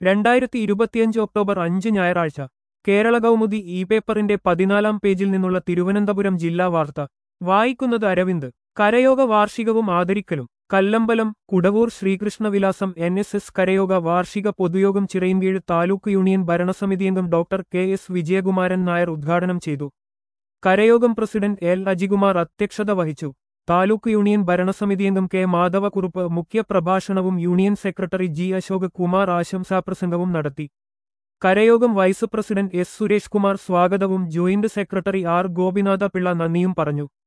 രണ്ടായിരത്തി ഇരുപത്തിയഞ്ച് ഒക്ടോബർ അഞ്ച് ഞായറാഴ്ച കേരള കൗമുദി ഇ പേപ്പറിന്റെ പതിനാലാം പേജിൽ നിന്നുള്ള തിരുവനന്തപുരം ജില്ലാ വാർത്ത വായിക്കുന്നത് അരവിന്ദ് കരയോഗ വാർഷികവും ആദരിക്കലും Kallambalam Kudavoor Sreekrishnavilasam N S S കരയോഗ വാർഷിക പൊതുയോഗം ചിറയിൻകീഴ് താലൂക്ക് യൂണിയൻ ഭരണസമിതിയംഗം doctor K S Vijayakumaran Nair ഉദ്ഘാടനം ചെയ്തു കരയോഗം പ്രസിഡന്റ് എൽ അജികുമാർ അധ്യക്ഷത വഹിച്ചു താലൂക്ക് യൂണിയൻ ഭരണസമിതിയംഗം കെ മാധവക്കുറുപ്പ് മുഖ്യപ്രഭാഷണവും union secretary G Ashok Kumar ആശംസാപ്രസംഗവും നടത്തി കരയോഗം vice president S Suresh Kumar സ്വാഗതവും joint secretary R Gopinatha Pillai നന്ദിയും പറഞ്ഞു